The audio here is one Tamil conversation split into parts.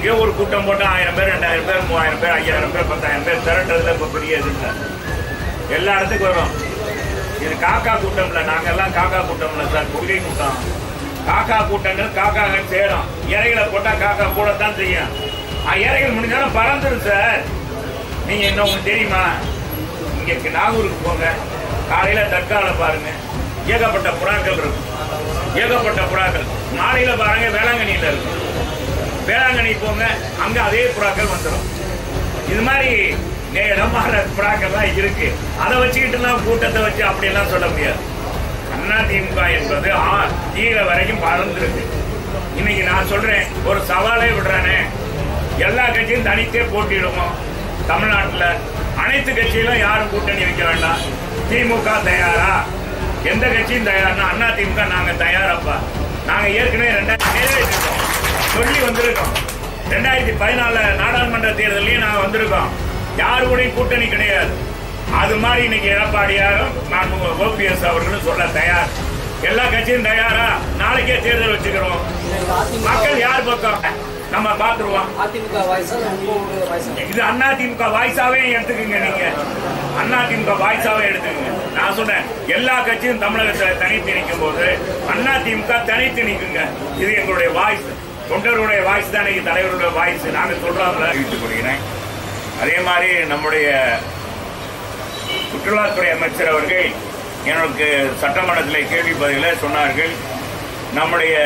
எங்கேயோ ஒரு கூட்டம் போட்டு ஆயிரம் பேர் ரெண்டாயிரம் பேர் மூவாயிரம் பேர் ஐயாயிரம் பேர் பத்தாயிரம் பேர் திரட்டுறதுல இப்ப பெரிய இது இல்லை எல்லா இடத்துக்கும் வரும் இது காக்கா கூட்டம் இல்ல நாங்க எல்லாம் காக்கா கூட்டம் இல்ல சார் குதிரை கூட்டம் காக்கா கூட்டங்கள் காக்காங்க சேரும் இறைகளை போட்டா காக்கா கூடத்தான் செய்யும் ஆ, இறைகள் முடிஞ்சாலும் பறந்துடும் சார் நீங்க என்ன உங்களுக்கு தெரியுமா இங்க நாகூருக்கு போங்க காலையில தற்கால பாருங்க ஏகப்பட்ட புறாக்கள் இருக்கும் ஏகப்பட்ட புறாக்கள் மாலையில பாருங்க வேளாங்கண்ணியில இருக்கும் வேளாங்கண்ணி போங்க அங்க அதே புறாக்கள் வந்துடும் இது மாதிரி நேரமான புறாக்கள்லாம் இருக்கு அதை வச்சுக்கிட்டுலாம் கூட்டத்தை வச்சு அப்படியெல்லாம் சொல்ல முடியாது அண்ணா திமுக என்பது ஆ- கீழே வரைக்கும் பறந்துருக்கு இன்னைக்கு நான் சொல்றேன் ஒரு சவாலே விடுறானே எல்லா கட்சியும் தனித்தே போட்டியிடுவோம் தமிழ்நாட்டுல அனைத்து கட்சியிலும் யாரும் கூட்டணி வைக்க வேண்டாம் திமுக தயாரா எந்த கட்சியும் தயார்னா அண்ணா திமுக நாங்க தயாரப்பா நாங்க ஏற்கனவே ரெண்டாயிரத்தி நிறைவேற்றிருக்கோம் சொல்லி வந்திருக்கோம் ரெண்டாயிரத்தி பதினாலு நாடாளுமன்ற தேர்தலையும் நாங்க வந்திருக்கோம் யாரு கூடயும் கூட்டணி கிடையாது அது மாதிரி இன்னைக்கு எடப்பாடியாரும் நான் ஓபிஎஸ் அவர்களும் சொல்ல தயார் எல்லா கட்சியும் தயாரா நாளைக்கே தேர்தல் வச்சுக்கிறோம் மக்கள் யார் பக்கம் நம்ம பாத்துருவோம் அதிமுக வாய்ஸா உங்களோட வாய்ஸா இது அண்ணா திமுக வாய்ஸாவே எடுத்துக்கங்க நீங்க அண்ணா திமுக வாய்ஸாவே எடுத்துக்கங்க நான் சொன்னேன் எல்லா கட்சியும் தமிழகத்துல தனித்து நிற்கும் போது அண்ணா திமுக தனித்து நிற்குங்க இது எங்களுடைய வாய்ஸ் தொண்டருடைய வாய்ஸ் தான் இன்னைக்கு தலைவருடைய வாய்ஸ் நாங்க சொல்றோம்ல அறிவித்துக் கொள்கிறேன் அதே மாதிரி நம்முடைய சுற்றுலாத்துறை அமைச்சர் அவர்கள் எனக்கு சட்டமன்றத்தில் கேள்வி பதில சொன்னார்கள் நம்முடைய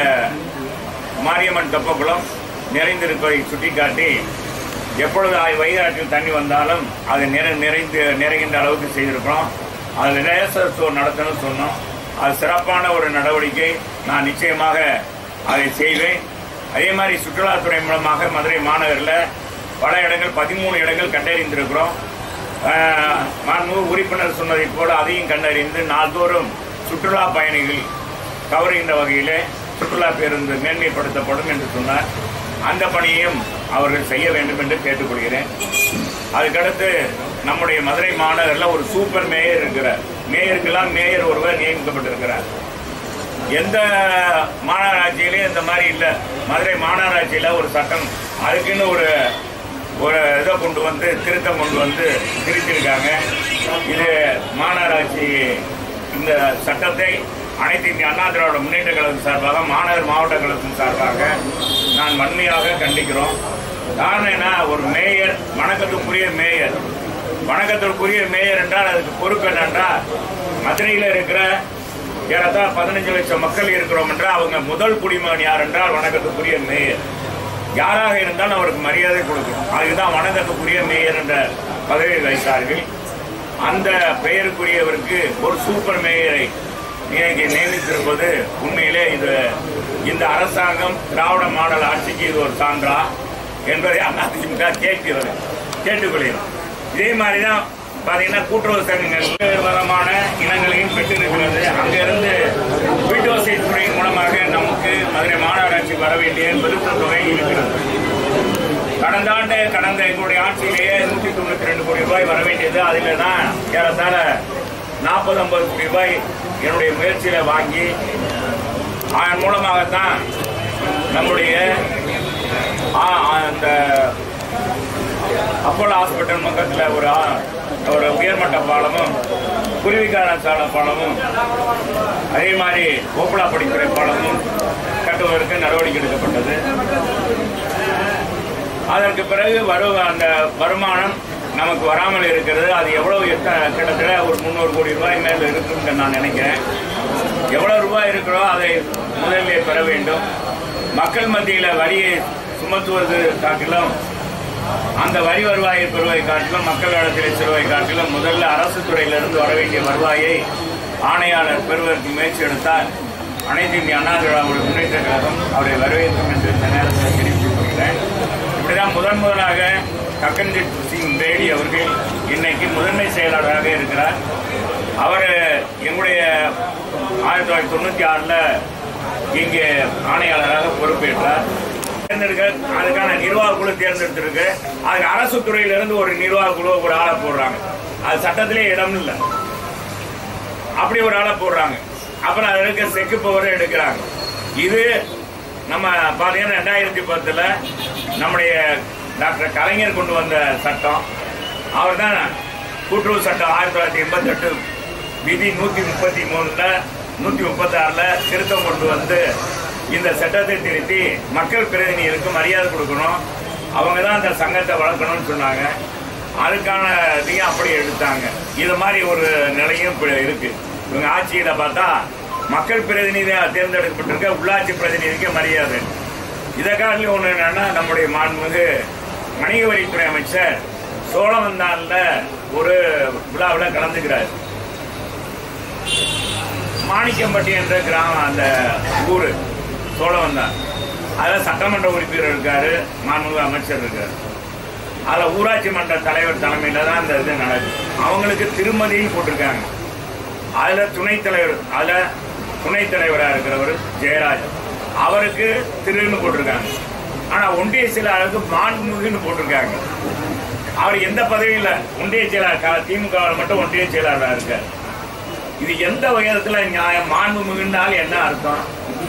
மாரியம்மன் தெப்பக்குளம் நிறைந்திருப்பதை சுட்டிக்காட்டி எப்பொழுது ஆய் வைகாற்றில் தண்ணி வந்தாலும் அது நிறை நிறைந்து நிறைகின்ற அளவுக்கு செய்திருக்கிறோம் அதில் லேசர் ஷோ நடத்தணும்னு சொன்னோம் அது சிறப்பான ஒரு நடவடிக்கை நான் நிச்சயமாக அதை செய்வேன் அதே மாதிரி சுற்றுலாத்துறை மூலமாக மதுரை மாநகரில் பல இடங்கள் பதிமூணு இடங்கள் கண்டறிந்திருக்கிறோம் ஆஹ், மாண்புமிகு உறுப்பினர் சொன்னதைப் போல அதையும் கண்டறிந்து நாள்தோறும் சுற்றுலா பயணிகள் கவருகின்ற வகையிலே சுற்றுலா பேருந்து மேன்மைப்படுத்தப்படும் என்று சொன்னார் அந்த பணியையும் அவர்கள் செய்ய வேண்டும் என்று கேட்டுக்கொள்கிறேன் அதுக்கடுத்து நம்முடைய மதுரை மாநகரில் ஒரு சூப்பர் மேயர் இருக்கிறார் மேயருக்கெல்லாம் மேயர் ஒருவர் நியமிக்கப்பட்டிருக்கிறார் எந்த மாநகராட்சியிலையும் இந்த மாதிரி இல்லை மதுரை மாநகராட்சியில் ஒரு சட்டம் அதுக்குன்னு ஒரு ஒரு இதை கொண்டு வந்து திருத்தம் கொண்டு வந்து திருத்திருக்காங்க இது மாநகராட்சி இந்த சட்டத்தை அனைத்து இந்திய அண்ணா திராவிட முன்னேற்ற கழகம் சார்பாக மாநகர் மாவட்ட கழகத்தின் சார்பாக நான் வன்மையாக கண்டிக்கிறோம் காரணம் என்ன ஒரு மேயர் வணக்கத்துக்குரிய மேயர் வணக்கத்திற்குரிய மேயர் என்றால் அதுக்கு பொறுப்பு என்னென்றால் மதுரையில் இருக்கிற ஏறத்தாழ பதினஞ்சு லட்சம் மக்கள் இருக்கிறோம் என்றால் அவங்க முதல் குடிமகன் யார் என்றால் வணக்கத்துக்குரிய மேயர் யாராக இருந்தாலும் அவருக்கு மரியாதை கொடுக்கணும் அதுதான் வணக்கத்துக்குரிய மேயர் என்ற பதவி வைத்தார்கள் அந்த பெயருக்குரியவருக்கு ஒரு சூப்பர் மேயரை இன்னைக்கு நியமித்திருப்பது உண்மையிலே இது இந்த அரசாங்கம் திராவிட மாடல் ஆட்சிக்கு இது ஒரு சான்றா என்பதை அதிமுக கேட்கிறது கேட்டுக்கொள்கிறோம் இதே மாதிரி தான் பார்த்தீங்கன்னா கூட்டுறவு சங்கங்கள் பல்வேறு விதமான இனங்களையும் பெற்றிருக்கிறது அங்கிருந்து வீட்டு வசதி துறையின் மூலமாக நமக்கு மதுரை மாநகராட்சி வர வேண்டிய பெருக்கும் தொகை இருக்கிறது கடந்த ஆண்டு கடந்த எங்களுடைய ஆட்சியிலேயே நூற்றி தொண்ணூற்றி ரெண்டு கோடி ரூபாய் வர வேண்டியது அதில் தான் ஏறத்தாழ நாற்பது ஐம்பது கோடி ரூபாய் என்னுடைய முயற்சியில வாங்கி அதன் மூலமாகத்தான் நம்முடைய ஆ- அந்த அப்போலோ ஹாஸ்பிட்டல் பக்கத்தில் ஒரு ஆ- ஒரு உயர்மட்ட பாலமும் குருவிக்கான சாலை பாலமும் அதே மாதிரி கோப்பலா படித்துறை பாலமும் கட்டுவதற்கு நடவடிக்கை எடுக்கப்பட்டது அதற்கு பிறகு வரு அந்த வருமானம் நமக்கு வராமல் இருக்கிறது அது எவ்வளவு எத்த- கிட்டத்தட்ட ஒரு முந்நூறு கோடி ரூபாய் மேல் இருக்குன்னு நான் நினைக்கிறேன் எவ்வளவு ரூபாய் இருக்கிறோ அதை முதலில் பெற வேண்டும் மக்கள் மத்தியில் வரியை சுமத்துவது காட்டிலும் அந்த வரி வருவாயை பெறுவதை காட்டிலும் மக்களிடத்தில் செல்வதை காட்டிலும் முதல்ல அரசு துறையிலிருந்து வர வேண்டிய வருவாயை ஆணையாளர் பெறுவதற்கு முயற்சி எடுத்தால் அனைத்து இந்திய அண்ணா திராவிட முன்னேற்ற கழகம் அவரை வரவேற்கும் என்று இந்த நேரத்தில் தெரிவித்துக் கொள்கிறேன் இப்படிதான் முதன் முதலாக கக்கன்ஜித் சிங் பேடி அவர்கள் இன்னைக்கு முதன்மை செயலாளராக இருக்கிறார் அவர் எங்களுடைய ஆயிரத்தி தொள்ளாயிரத்தி தொண்ணூற்றி ஆறில் இங்கே ஆணையாளராக பொறுப்பேற்றார் தேர்ந்தெடுக்க அதுக்கான நிர்வாக குழு தேர்ந்தெடுத்திருக்கு அதுக்கு அரசு துறையிலிருந்து ஒரு நிர்வாக குழு ஒரு ஆளை போடுறாங்க அது சட்டத்திலே இடம் இல்லை அப்படி ஒரு ஆளை போடுறாங்க அப்புறம் அதில் இருக்க செக்கு பவரை எடுக்கிறாங்க இது நம்ம பார்த்தீங்கன்னா ரெண்டாயிரத்தி பத்தில் நம்முடைய டாக்டர் கலைஞர் கொண்டு வந்த சட்டம் அவர் தான் கூட்டுறவு சட்டம் ஆயிரத்தி தொள்ளாயிரத்தி எண்பத்தெட்டு விதி நூற்றி முப்பத்தி மூணில் நூற்றி முப்பத்தாறில் திருத்தம் கொண்டு வந்து இந்த சட்டத்தை திருத்தி மக்கள் பிரதிநிதிகளுக்கு மரியாதை கொடுக்கணும் அவங்க தான் அந்த சங்கத்தை வளர்க்கணும்னு சொன்னாங்க அதுக்கான இதையும் அப்படி எடுத்தாங்க இது மாதிரி ஒரு நிலையும் இப்ப இருக்கு இவங்க ஆட்சியில பார்த்தா மக்கள் பிரதிநிதியாக தேர்ந்தெடுக்கப்பட்டிருக்க உள்ளாட்சி பிரதிநிதிக்கு மரியாதை இதை காட்டிலும் ஒன்று என்னன்னா நம்முடைய மாண்புமிகு வணிக வரித்துறை அமைச்சர் சோழவந்தான்ல ஒரு விழாவில் கலந்துக்கிறார் மாணிக்கம்பட்டி என்ற கிராமம் அந்த ஊர் சோழவந்தான் அதில் சட்டமன்ற உறுப்பினர் இருக்காரு மாண்புமிகு அமைச்சர் இருக்காரு அதில் ஊராட்சி மன்ற தலைவர் தலைமையில் தான் அந்த இது நடக்குது அவங்களுக்கு திருமதியும் போட்டிருக்காங்க அதில் துணைத் தலைவர் அதில் துணைத் தலைவராக இருக்கிறவர் ஜெயராஜ் அவருக்கு திருன்னு போட்டிருக்காங்க ஆனால் ஒன்றிய செயலாளருக்கு மாண்புமிகுன்னு போட்டிருக்காங்க அவர் எந்த பதவியும் இல்லை ஒன்றிய செயலாளர் திமுகவில் மட்டும் ஒன்றிய செயலாளராக இருக்கார் இது எந்த வகையத்துல நியாயம் மாண்புமிகுன்னால் என்ன அர்த்தம்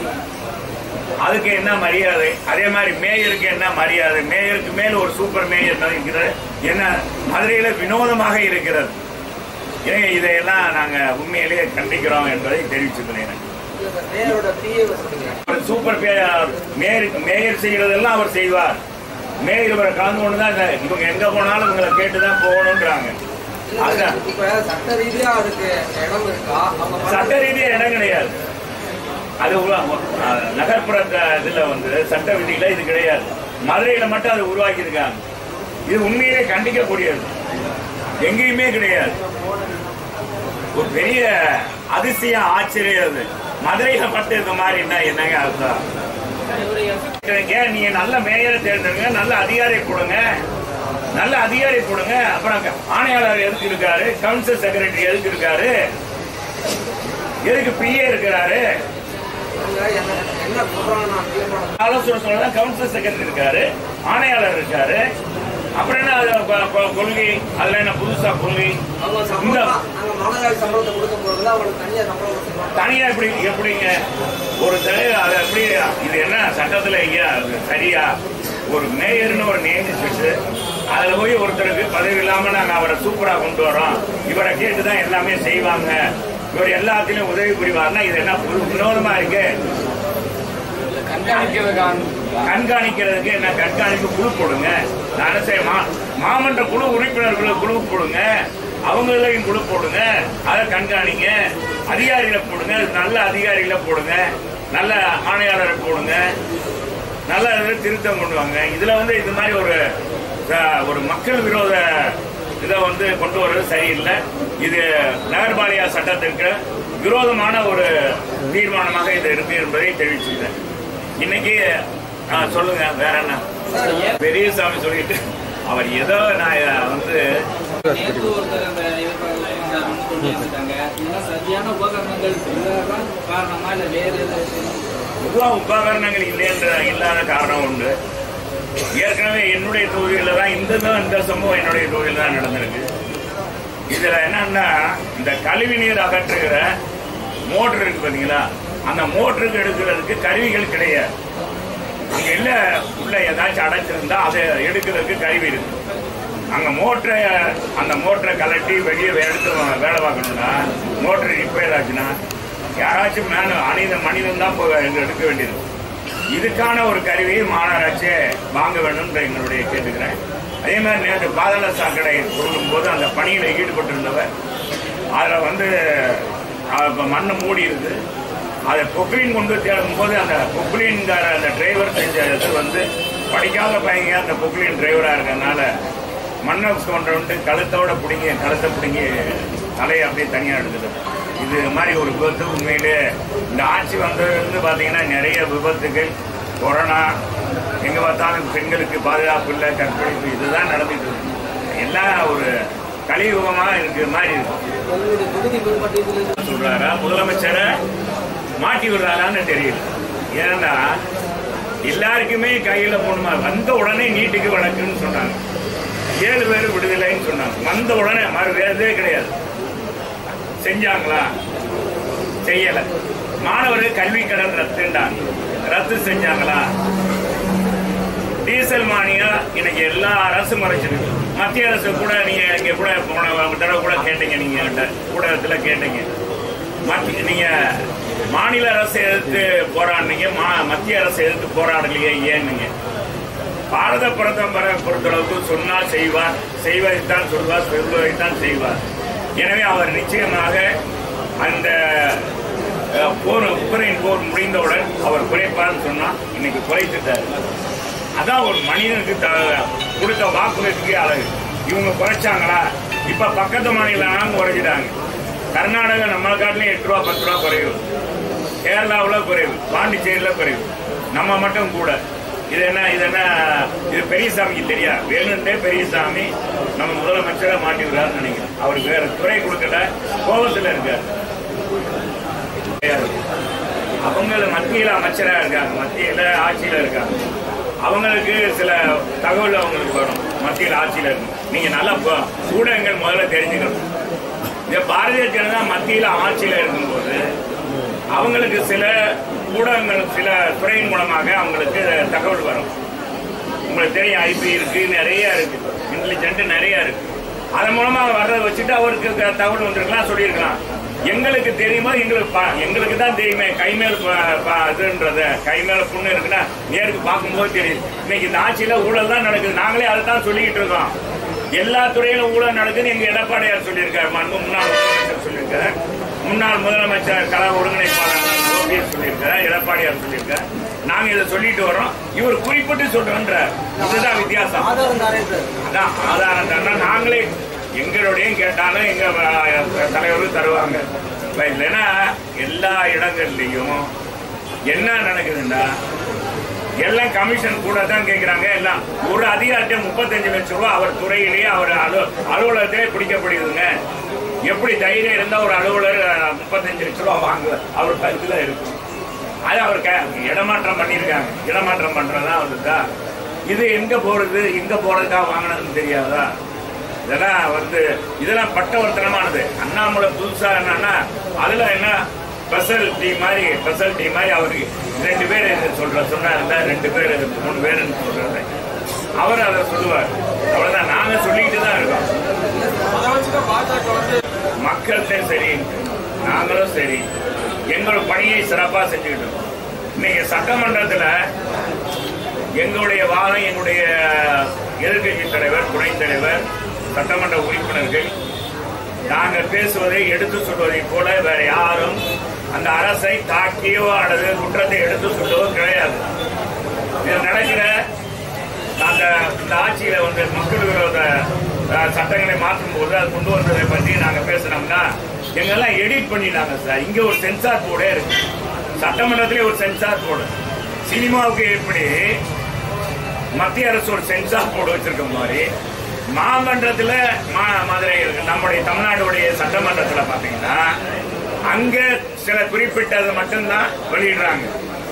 அதுக்கு என்ன மரியாதை அதே மாதிரி மேயருக்கு என்ன மரியாதை மேயருக்கு மேல் ஒரு சூப்பர் மேயர் இருக்கிறது என்ன மதுரையில வினோதமாக இருக்கிறது ஏங்க இதையெல்லாம் நாங்க உண்மையிலேயே கண்டிக்கிறோம் என்பதை தெரிவிச்சுக்கிறேன் இல்ல சார் மேயரோட பிஏ சொல்லுங்க அவர் சூப்பர் மேயர் மேயருக்கு மேயர் செய்யறதெல்லாம் அவர் செய்வார் மேயர் இவரை கலந்து கொண்டு தான் இந்த- இவங்க எங்க போனாலும் இவங்களை கேட்டுதான் போகணுன்றாங்க இல்ல அதுதான் சார், இப்ப சட்ட ரீதியா அதுக்கு இடம் இருக்கா அவங்க சட்ட ரீதியா இடம் கிடையாது அது உள்ள- அஹ் நகர்ப்புற த- இதுல வந்து சட்ட விதியில இது கிடையாது மதுரையில மட்டும் அதை உருவாக்கி இருக்காங்க இது உண்மையிலே கண்டிக்கக்கூடியது எங்கேயுமே கிடையாது ஒரு பெரிய அதிசயம் ஆச்சரியம் அது மதுரையில மட்டும் இந்த மாதிரின்னா என்னங்க அர்த்தம் கேக்குறீங்க, நீங்க நல்ல மேயரை தேர்ந்தெடுங்க நல்ல அதிகாரி கொடுங்க நல்ல அதிகாரி கொடுங்க அப்புறம் ஆணையாளர் எதுக்கு இருக்காரு கவுன்சில் செக்ரட்டரி எதுக்கு இருக்காரு எதுக்கு பிஏ இருக்கிறாரு அவங்க என்ன என்ன சொல்றாங்க நான் clear பண்ண- ஆலோசனை சொல்லதான் கவுன்சில் செக்ரட்டரி இருக்காரு ஆணையாளர் இருக்காரு அப்புறம் என்ன அது கொ- கொ- கொள்கை அதுல என்ன புதுசா கொள்கை அவங்க இந்த சம்பளம் நாங்க மாநகராட்சி சம்பளத்தை கொடுக்க போறதுல அவங்களுக்கு தனியா சம்பளம் கொடுத்துருவாங்க தனியா எப்படி எப்படிங்க ஒரு தலைவர் அது எப்படி இது என்ன சட்டத்துல ஐயா அது சரியா ஒரு மேயர்னு ஒரு நியமிச்சுட்டு அதுல போய் ஒருத்தருக்கு பதவி இல்லாம நாங்க அவரை சூப்பரா கொண்டு வரோம் இவரை கேட்டுதான் எல்லாமே செய்வாங்க இவர் எல்லாத்திலும் உதவி புரிவார்னா இது என்ன புது வினோதமா இருக்கு கண்காணிக்கிறதுக்கு என்ன கண்காணிப்பு குழு போடுங்க நான் என்ன செய்ய மா- மாமன்ற குழு உறுப்பினர்களை குழு போடுங்க அவங்களையும் குழு போடுங்க அதை கண்காணிங்க அதிகாரிகளை போடுங்க நல்ல அதிகாரிகளை போடுங்க நல்ல ஆணையாளரை போடுங்க நல்ல இதை திருத்தம் கொண்டு வாங்க இதுல வந்து இது மாதிரி ஒரு அஹ், ஒரு மக்கள் விரோத இதை வந்து கொண்டு வர்றது சரியில்லை இது நகர்பாலியா சட்டத்திற்கு விரோதமான ஒரு தீர்மானமாக இது இருக்கு என்பதை தெரிவிச்சுக்கிறேன் இன்னைக்கு ஆ, சொல்லுங்க வேற என்ன பெரியசாமி சொல்லிட்டு அவர் ஏதோ நான் வந்து நேற்று ஒருத்தர் அந்த எதிர்பார்ப்பு வந்து கொண்டு வந்துட்டாங்க இதெல்லாம் சரியான உபகரணங்கள் இல்லாதான் காரணமா இல்ல வேற ஏதாவது பொதுவாக உபகரணங்கள் இல்லைன்ற இல்லாத காரணம் உண்டு ஏற்கனவே என்னுடைய தொகுதியில் தான் இந்த தான் இந்த சம்பவம் என்னுடைய தொகுதியில் தான் நடந்திருக்கு இதுல என்னன்னா இந்த கழிவு நீர் அகற்றுகிற மோட்டர் இருக்கு பாத்தீங்களா அந்த மோட்டருக்கு எடுக்கிறதுக்கு கருவிகள் கிடையாது அங்க இல்ல உள்ள ஏதாச்சும் அடைச்சிருந்தா அதை எடுக்கிறதுக்கு கருவி இருக்கு அங்க மோட்டரை அந்த மோட்டரை கலட்டி வெளியே எடுத்து வேலை பார்க்கணும்னா மோட்டர் ரிப்பேர் ஆச்சுன்னா யாராச்சும் மேல அனித மனிதன் தான் போய் அங்க எடுக்க வேண்டியது இதுக்கான ஒரு கருவியை மாநகராட்சி வாங்க வேண்டும் என்று எங்களுடைய கேட்டுக்கிறேன் அதே மாதிரி நேற்று பாதாள சாக்கடை சொல்லும்போது அந்த பணியில் ஈடுபட்டிருந்தவர் அதில் வந்து அஹ், இப்ப மண்ணு மூடி இருக்கு அதை பொக்லின் கொண்டு தேடும் போது அந்த பொக்லின்கார அந்த டிரைவர் செஞ்ச இது வந்து படிக்காத பையங்க அந்த பொக்லின் டிரைவராக இருக்கறனால மண்ணை கொண்டு வந்து கழுத்தோட பிடிங்கி கழுத்தை பிடிங்கி தலையை அப்படியே தனியாக எடுக்குது இது மாதிரி ஒரு விபத்து உண்மையிலே இந்த ஆட்சி வந்ததுலேருந்து பார்த்தீங்கன்னா நிறைய விபத்துகள் கொரோனா எங்கே பார்த்தாலும் பெண்களுக்கு பாதுகாப்பு இல்லை கற்பழிப்பு இதுதான் நடந்துட்டு இருக்கு எல்லாம் ஒரு கலியுகமாக இருக்கிற மாதிரி இருக்கு உங்களுடைய தொகுதி மேம்பட்டு இதுல சொல்றாரா முதலமைச்சரை மாட்டி விடுறாரான்னு தெரியல ஏன்னா எல்லாருக்குமே கையில போகணுமா வந்த உடனே நீட்டுக்கு வழக்குன்னு சொன்னாங்க ஏழு பேர் விடுதலைன்னு சொன்னாங்க வந்த உடனே மறு வேறதே கிடையாது செஞ்சாங்களா செய்யல மாணவர்கள் கல்வி கடன் ரத்துண்டாங்க ரத்து செஞ்சாங்களா டீசல் மானியம் இன்னைக்கு எல்லா அரசும் மறைச்சிருக்கு மத்திய அரசு கூட நீங்க இங்க கூட போன தடவை கூட கேட்டீங்க நீங்க என்கிட்ட ஊடகத்துல கேட்டீங்க மத்திய நீங்க மாநில அரசை எதிர்த்து போராடினீங்க மா- மத்திய அரசை எதிர்த்து போராடலையே ஏன்னுங்க பாரத பிரதமரை பொறுத்தளவுக்கு சொன்னால் செய்வார் செய்வதைத்தான் சொல்வார் சொல்வதைத்தான் செய்வார் எனவே அவர் நிச்சயமாக அந்த அஹ், போர் உக்ரைன் போர் முடிந்தவுடன் அவர் குறைப்பார்னு சொன்னா இன்னைக்கு குறைத்துட்டார் அதான் ஒரு மனிதனுக்கு த- கொடுத்த வாக்குறுதிக்கு அழகு இவங்க குறைச்சாங்களா இப்ப பக்கத்து மாநிலம் குறைச்சிட்டாங்க கர்நாடகா நம்ம காட்டிலும் எட்டு ரூபா பத்து ரூபா குறைவு கேரளாவில் குறைவு பாண்டிச்சேரியில் குறைவு நம்ம மட்டும் கூட இது என்ன இது என்ன இது பெரியசாமிக்கு தெரியா வேணுன்ட்டே பெரியசாமி நம்ம முதலமைச்சரை மாட்டிக்கிறாருன்னு நினைக்கிறேன் அவருக்கு வேற துறை கொடுக்கல கோபத்தில் இருக்காரு அவங்க மத்தியில் அமைச்சரா இருக்காங்க மத்தியில் ஆட்சியில் இருக்காங்க அவங்களுக்கு சில தகவல் அவங்களுக்கு வரும் மத்தியில் ஆட்சியில் இருக்கும் நீங்க நல்லா ப- ஊடகங்கள் முதல்ல தெரிஞ்சுக்கணும் இந்த பாரதிய ஜனதா மத்தியில் ஆட்சியில் இருக்கும்போது அவங்களுக்கு சில ஊடகங்கள் சில துறையின் மூலமாக அவங்களுக்கு தகவல் வரும் உங்களுக்கு தெரியும் ஐபி இருக்கு நிறைய இருக்கு இன்டெலிஜென்ட் நிறைய இருக்கு அதன் மூலமா வர்றதை வச்சுட்டு அவருக்கு க- தகவல் வந்திருக்கலாம் சொல்லியிருக்கலாம் எங்களுக்கு தெரியுமா எங்களுக்கு பா- எங்களுக்கு தான் தெரியுமே கை மேல ப- ப- இதுன்றத கை மேல புண்ணு இருக்குன்னா நேருக்கு பார்க்கும்போது தெரியுது இன்னைக்கு இந்த ஆட்சியில ஊழல் தான் நடக்குது நாங்களே அதை தான் சொல்லிட்டு இருக்கோம் எல்லா துறையிலும் ஊழல் நடக்குதுன்னு எங்க எடப்பாடியார் சொல்லியிருக்காரு மன்மு முன்னாள் முதலமைச்சர் சொல்லியிருக்காரு முன்னாள் முதலமைச்சர் கலா ஒருங்கிணைப்பாளர் ஓபிஎஸ் சொல்லியிருக்காரு எடப்பாடியார் சொல்லியிருக்காரு நாங்க இதை சொல்லிட்டு வரோம் இவர் குறிப்பிட்டு சொல்றோன்ற இதுதான் வித்தியாசம் ஆதாரம் தாரேன்றாரு அதான் ஆதாரம் தானே நாங்களே எங்களுடையும் கேட்டாலும் எங்க அஹ், தலைவரும் தருவாங்க இப்ப இல்லைன்னா எல்லா இடங்கள்லயும் என்ன நடக்குதுன்னா எல்லாம் கமிஷன் கூட தான் கேட்கிறாங்க எல்லாம் ஒரு அதிகாரிட்ட முப்பத்தஞ்சு லட்சம் ரூபாய் அவர் துறையிலேயே அவர் அலு அலுவலகத்திலே பிடிக்கப்படுதுங்க எப்படி தைரியம் இருந்தா ஒரு அலுவலர் அஹ், முப்பத்தஞ்சு லட்சம் ரூபாய் வாங்குவார் அவர் கருத்துல இருக்கும் அது அவர் க- இடமாற்றம் பண்ணியிருக்காங்க இடமாற்றம் பண்றதா வந்துட்டா இது எங்க போறது எங்க போறதுக்காக வாங்கினதுன்னு தெரியாதா இதெல்லாம் வந்து இதெல்லாம் பட்டவர்த்தனமானது அண்ணாமலை புதுசா என்னன்னா அதுல என்ன ஸ்பெஷல் டீ மாதிரி ஸ்பெஷல் டீ மாதிரி அவருக்கு ரெண்டு பேர் சொல்ற சொன்னாருல ரெண்டு பேர் மூணு பேருன்னு சொல்றாரு அவர் அதை சொல்லுவார் அவ்வளவுதான் நாங்க சொல்லிட்டு தான் இருக்கோம் அதை வச்சுதான் பாஜக வந்து மக்கள்கிட்ட சரி நாங்களும் சரி எங்களோட பணியை சிறப்பாக செஞ்சுக்கிட்டு இருக்கோம். இன்னைக்கு சட்டமன்றத்தில் எங்களுடைய வாதம் எங்களுடைய எதிர்க்கட்சி தலைவர் துணைத் தலைவர் சட்டமன்ற உறுப்பினர்கள் நாங்கள் பேசுவதை எடுத்து சொல்வதை போல வேற யாரும் அந்த அரசை தாக்கியோ அல்லது குற்றத்தை எடுத்து சொல்லவோ கிடையாது இது நடக்கிற அந்த இந்த ஆட்சியில வந்து மக்கள் விரோத அஹ், சட்டங்களை மாற்றும் போது அது கொண்டு வந்ததை பற்றி நாங்க பேசினோம்னா எங்கெல்லாம் எடிட் பண்ணிட்டாங்க சார் இங்க ஒரு சென்சார் போர்டே இருக்கு சட்டமன்றத்திலே ஒரு சென்சார் போர்டு சினிமாவுக்கு எப்படி மத்திய அரசு ஒரு சென்சார் போர்டு வச்சிருக்க மாதிரி மாமன்றத்துல மா- மதுரை இருக்கு நம்முடைய தமிழ்நாடுடைய சட்டமன்றத்துல பாத்தீங்கன்னா அங்க சில குறிப்பிட்டது மட்டும்தான் வெளியிடுறாங்க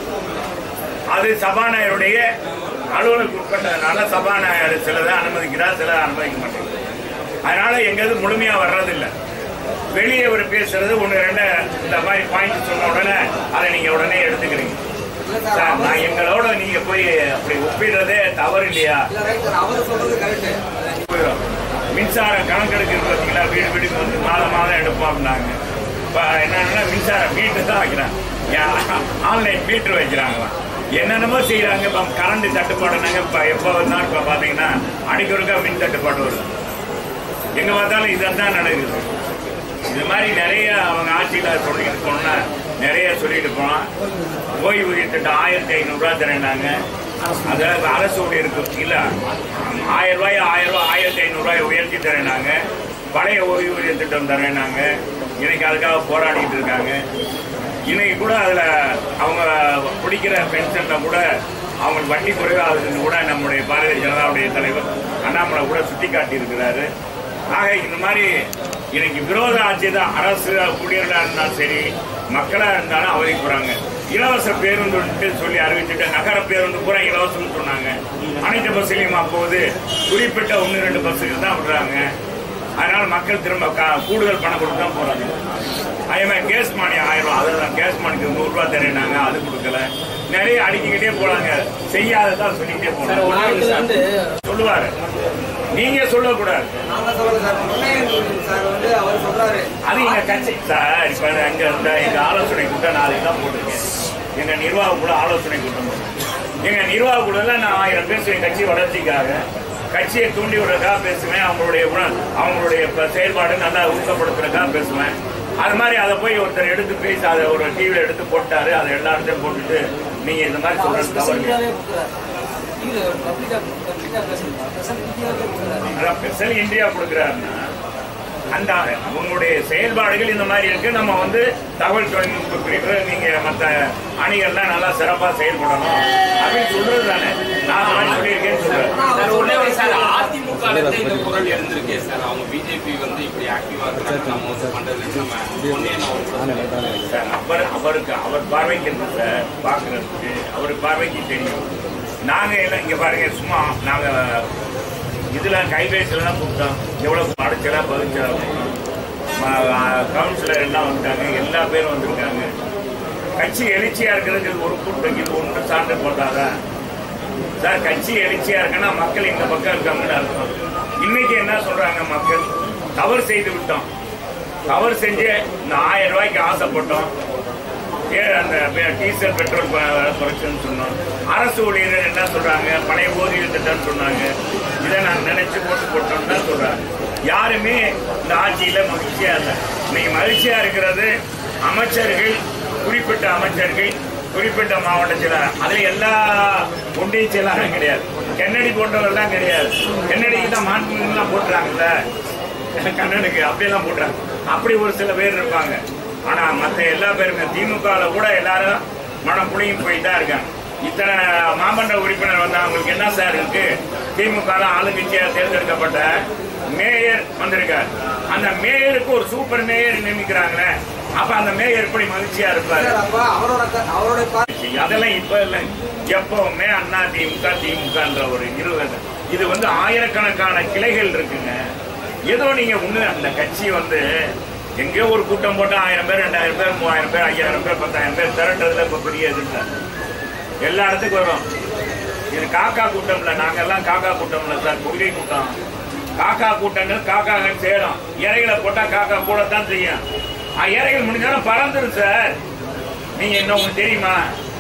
அது சபாநாயகருடைய அலுவலுக்கு உட்பட்டதுனால சபாநாயகர் சிலதை அனுமதிக்கிறார் சிலதை அனுமதிக்க மாட்டேங்குது அதனால எங்கது முழுமையா வர்றதில்லை வெளியே ஒரு பேசுறது ஒன்று ரெண்டு இந்த மாதிரி பாயிண்ட் சொன்ன உடனே அதை நீங்க உடனே எடுத்துக்கிறீங்க இல்ல சார் சார் அவர் நான் எங்களோட நீங்க போய் அப்படி ஒப்பிடுறதே தவறு இல்லையா இல்ல ரைட் சார் அவர் சொல்றது கரெக்ட் போயிடும் மின்சாரம் கணக்கெடுக்கிறது பார்த்தீங்களா வீடு வீடுக்கு வந்து மாதம் மாதம் எடுப்போம் அப்படின்னாங்க இப்போ என்னன்னா மின்சாரம் மீட்டர் தான் வைக்கிறாங்க ஆன்லைன் மீட்டர் வைக்கிறாங்களாம் என்னென்னமோ செய்யறாங்க இப்போ கரண்ட் தட்டுப்பாடுனாங்க இப்போ எப்போ வந்தாலும் இப்போ பார்த்தீங்கன்னா அடிக்கொருக்கா மின் தட்டுப்பாடு வருது எங்கே பார்த்தாலும் இதான் நடக்குது இது மாதிரி நிறைய அவங்க ஆட்சியில் சொல்லிட்டு போனா நிறைய சொல்லிட்டு போனோம் ஓய்வூதிய திட்டம் ஆயிரத்தி ஐநூறுரூவா தரேன்னாங்க அதாவது அரசு ஊழியருக்கு இல்லை ஆயிரம் ரூபாய் ஆயிரம் ரூபாய் ஆயிரத்தி ஐநூறுரூவாய் உயர்த்தி தரேனாங்க பழைய ஓய்வூதிய திட்டம் தரேனாங்க இன்னைக்கு அதுக்காக போராடிட்டு இருக்காங்க இன்னைக்கு கூட அதில் அவங்க பிடிக்கிற பென்ஷனில் கூட அவங்களுக்கு வட்டி குறைவாகுதுன்னு கூட நம்முடைய பாரதிய ஜனதாவுடைய தலைவர் அண்ணாமலை கூட சுட்டி காட்டியிருக்கிறாரு ஆக இந்த மாதிரி இன்னைக்கு விரோத ஆட்சி தான் அரசு ஊழியர்களாக இருந்தாலும் சரி மக்களாக இருந்தாலும் அவதிப்படுறாங்க இலவச பேருந்து சொல்லி அறிவிச்சுட்டு நகர பேருந்து பூரா இலவசம்னு சொன்னாங்க அனைத்து பஸ்லையும் அப்போது குறிப்பிட்ட ஒன்று ரெண்டு பஸ்ஸுக்கு தான் விடுறாங்க அதனால மக்கள் திரும்ப கா- கூடுதல் பணம் கொடுத்து தான் போறாங்க அதே மாதிரி கேஸ் மானியம் ஆயிரம் ரூபாய் அதுதான் கேஸ் மானியத்துக்கு நூறுரூவா தரேனாங்க அது கொடுக்கல நிறைய அடிக்கிட்டே போறாங்க செய்யாததான் சொல்லிக்கிட்டே சார் போறாங்க நாளைக்கு வந்து சொல்லுவாரு நீங்க சொல்லக்கூடாது நாங்க சொல்லல சார் முன்னையன் சார் வந்து அவர் சொல்றாரு அது எங்க கட்சி சார் இப்ப அங்க இருந்த எங்க ஆலோசனை கூட்டம் நாளைக்கு தான் போட்டிருக்கேன் எங்க நிர்வாக கூட ஆலோசனை கூட்டம் போட்டிருக்கேன். எங்க நிர்வாக கூடல நான் ஆயிரம் பேசுவேன் கட்சி வளர்ச்சிக்காக கட்சியை தூண்டி விடுறதுக்காக பேசுவேன் அவங்களுடைய குண- அவங்களுடைய ப- செயல்பாடு நல்லா ஊக்கப்படுத்துறதுக்காக பேசுவேன் அது மாதிரி அதை போய் ஒருத்தர் எடுத்து பேசி அதை ஒரு டிவியில் எடுத்து போட்டாரு அதை எல்லா இடத்தையும் போட்டுட்டு நீங்க இந்த மாதிரி சொல்றது தவறு இது பப்ளிக்கா பப்ளிக்கா பேசுறேன் அதான் ஸ்பெஷல் இந்தியா கொடுக்குறாருன்னா அந்த உங்களுடைய செயல்பாடுகள் இந்த மாதிரி இருக்கு நம்ம வந்து தகவல் தொழில்நுட்ப பிரிவு நீங்க மற்ற அணிகள்லாம் நல்லா சிறப்பா செயல்படணும் அப்படின்னு சொல்றது தானே நான் அந்த மாதிரி சொல்லியிருக்கேன்னு சொல்றேன் சார் ஒண்ணே ஒண்ணு சார் அதிமுக ல இருந்து இந்த குரல் எழுந்திருக்கே சார் அவங்க பிஜேபி வந்து இப்படி ஆக்டிவா இருக்காங்க நம்ம வந்து பண்றது நம்ம ஒன்னே நான் சார் அவர் அவருக்கு அவர் பார்வைக்கு இருக்கு சார் பார்க்கறதுக்கு அவர் பார்வைக்கு தெரியும் நாங்க எல்லாம் இங்க பாருங்க சும்மா நாங்க இதுல கைபேசியில தான் கூப்பிட்டோம் எவ்வளவு அடைச்சலா பதிச்சலா கவுன்சிலர் எல்லாம் வந்துட்டாங்க எல்லா பேரும் வந்திருக்காங்க கட்சி எழுச்சியா இருக்கிறதுக்கு இது ஒரு கூட்டம் இது ஒன்று சான்று போட்டாதா சார் கட்சி எழுச்சியா இருக்குன்னா மக்கள் இந்த பக்கம் இருக்காங்கன்னு அர்த்தம் இன்னைக்கு என்ன சொல்றாங்க மக்கள் தவறு செய்து விட்டோம் தவறு செஞ்சு இந்த ஆயிரம் ரூபாய்க்கு ஆசைப்பட்டோம் ஏ அந்த பெ- டீசல் பெட்ரோல் ப- குறைச்சுன்னு சொன்னோம் அரசு ஊழியர்கள் என்ன சொல்றாங்க பழைய ஓதிய திட்டம்னு சொன்னாங்க இதை நான் நினைச்சு போட்டு போட்டோம்னு தான் சொல்றாங்க யாருமே இந்த ஆட்சியில மகிழ்ச்சியா இல்லை இன்னைக்கு மகிழ்ச்சியா இருக்கிறது அமைச்சர்கள் குறிப்பிட்ட அமைச்சர்கள் குறிப்பிட்ட மாவட்டத்தில் அதுல எல்லா ஒன்றிய செயலாளரும் கிடையாது கென்னடி போன்றவர்கள் கிடையாது கென்னடிக்கு தான் மாண்புலாம் போட்டுறாங்கல்ல கண்ணனுக்கு அப்படியெல்லாம் போட்டுறாங்க அப்படி ஒரு சில பேர் இருப்பாங்க ஆனா மத்த எல்லா பேருமே திமுகல கூட எல்லாரும் மனம் புளியும் போய் தான் இருக்காங்க இத்தனை மாமன்ற உறுப்பினர் வந்தா அவங்களுக்கு என்ன சார் இருக்கு திமுக ல ஆளுங்கட்சியா தேர்ந்தெடுக்கப்பட்ட மேயர் வந்திருக்கார் அந்த மேயருக்கு ஒரு சூப்பர் மேயர் நியமிக்கிறாங்களே அப்ப அந்த மேயர் எப்படி மகிழ்ச்சியா இருப்பாரு சார் அப்ப அவரோட க- அவரோட பா- அதெல்லாம் இப்ப இல்ல எப்பவுமே அண்ணா திமுக திமுகன்ற ஒரு இருபது இது வந்து ஆயிரக்கணக்கான கிளைகள் இருக்குங்க ஏதோ நீங்க ஒண்ணு அந்த கட்சி வந்து எங்கேயோ ஒரு கூட்டம் போட்டு ஆயிரம் பேர் ரெண்டாயிரம் பேர் மூவாயிரம் பேர் ஐயாயிரம் பேர் பத்தாயிரம் பேர் திரட்டுறதுல இப்ப பெரிய இது இல்ல எல்லா இடத்துக்கும் வரும் இது காக்கா கூட்டம் இல்ல நாங்கெல்லாம் காக்கா கூட்டம் இல்ல சார் கொள்கை கூட்டம் காக்கா கூட்டங்கள் காக்காங்கள் சேரும் இறைகளை போட்டா காக்கா கூடத்தான் செய்யும் அஹ் இறைகள் முடிஞ்சாலும் பறந்துடும் சார் நீங்க என்ன உங்களுக்கு தெரியுமா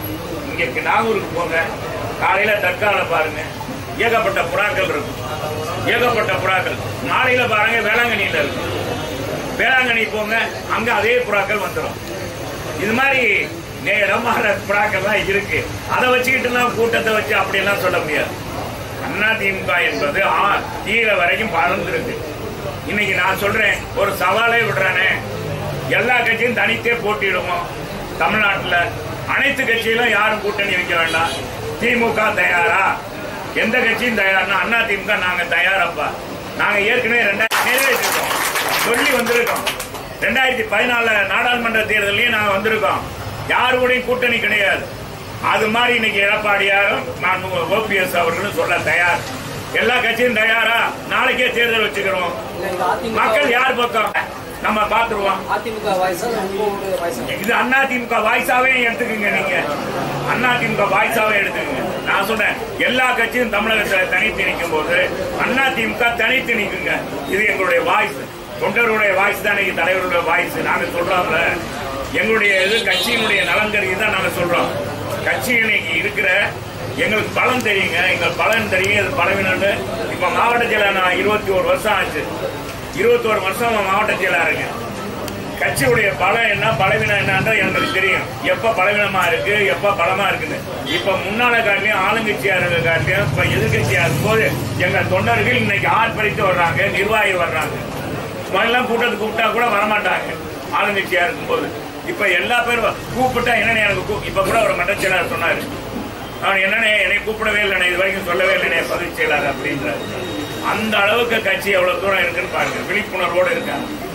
இங்க நாகூருக்கு போங்க காலையில தற்கால பாருங்க ஏகப்பட்ட புறாக்கள் இருக்கும் ஏகப்பட்ட புறாக்கள் மாலையில பாருங்க வேளாங்கண்ணியில இருக்கும் வேளாங்கண்ணி போங்க அங்க அதே புறாக்கள் வந்துடும் இது மாதிரி நேரமான புறாக்கள்லாம் இருக்கு அதை வச்சுக்கிட்டுலாம் கூட்டத்தை வச்சு அப்படியெல்லாம் சொல்ல முடியாது அண்ணா திமுக என்பது ஆ- கீழே வரைக்கும் பறந்துருக்கு இன்னைக்கு நான் சொல்றேன் ஒரு சவாலே விடுறானே எல்லா கட்சியும் தனித்தே போட்டியிடுவோம் தமிழ்நாட்டுல அனைத்து கட்சியிலும் யாரும் கூட்டணி வைக்க வேண்டாம் திமுக தயாரா எந்த கட்சியும் தயார்னா அண்ணா திமுக நாங்க தயாரப்பா நாங்க ஏற்கனவே ரெண்டாயிரம் நிறைவேற்றிருக்கோம் சொல்லி வந்திருக்கோம் ரெண்டாயிரத்தி பதினாலு நாடாளுமன்ற தேர்தலையும் நாங்க வந்திருக்கோம் யாரு கூடயும் கூட்டணி கிடையாது அது மாதிரி இன்னைக்கு எடப்பாடியாரும் நான் ஓபிஎஸ் அவர்களும் சொல்ல தயார் எல்லா கட்சியும் தயாரா நாளைக்கே தேர்தல் வச்சுக்கிறோம் இல்ல, இந்த அதிமுக மக்கள் யார் பக்கம் நம்ம பாத்துருவோம் அதிமுக வாய்ஸா உங்களுடைய வாய்ஸா இது அண்ணா திமுக வாய்ஸாவே எடுத்துக்கங்க நீங்க அண்ணா திமுக வாய்ஸாவே எடுத்துக்கங்க நான் சொன்னேன் எல்லா கட்சியும் தமிழகத்துல தனித்து நிற்கும் போது அண்ணா திமுக தனித்து நிற்குங்க இது எங்களுடைய வாய்ஸ் தொண்டருடைய வாய்ஸ் தான் இன்னைக்கு தலைவருடைய வாய்ஸ் நாங்க சொல்றோம்ல எங்களுடைய இது கட்சியினுடைய நலன் கருதி தான் நாங்க சொல்றோம் கட்சி இன்னைக்கு இருக்கிற எங்களுக்கு பலன் தெரியுங்க எங்களுக்கு பலன் தெரியும் இது பலவீனம்னு இப்ப மாவட்ட செயலர் நான் இருபத்தி ஒரு வருஷம் ஆச்சு இருபத்தோரு வருஷம் மாவட்ட செயலாளருங்க கட்சியுடைய பலம் என்ன பலவீனம் என்னன்ற எனக்கு தெரியும் எப்ப பலவீனமா இருக்கு எப்ப பலமா இருக்குன்னு இப்ப முன்னால காட்டிலையும் ஆளுங்கட்சியா இருக்க காட்டிலையும் இப்ப எதிர்கட்சியா இருக்கும்போது எங்க தொண்டர்கள் இன்னைக்கு ஆர்ப்பரித்து வர்றாங்க நிர்வாகி வர்றாங்க முதல்ல கூட்டத்துக்கு கூப்பிட்டா கூட வரமாட்டாங்க ஆளுங்கட்சியா இருக்கும்போது இப்ப எல்லா பேரும் கூப்பிட்டா என்னன்னு எனக்கு கூ- இப்ப கூட ஒரு மன்ற செயலாளர் சொன்னாரு அவன் என்னண்ணே என்னை கூப்பிடவே இல்லைண்ணே இது வரைக்கும் சொல்லவே இல்லைண்ணே பதவி செயலாளர் அப்படின்றாரு அந்த அளவுக்கு கட்சி எவ்வளவு தூரம் இருக்குன்னு பாருங்க விழிப்புணர்வோடு இருக்காங்க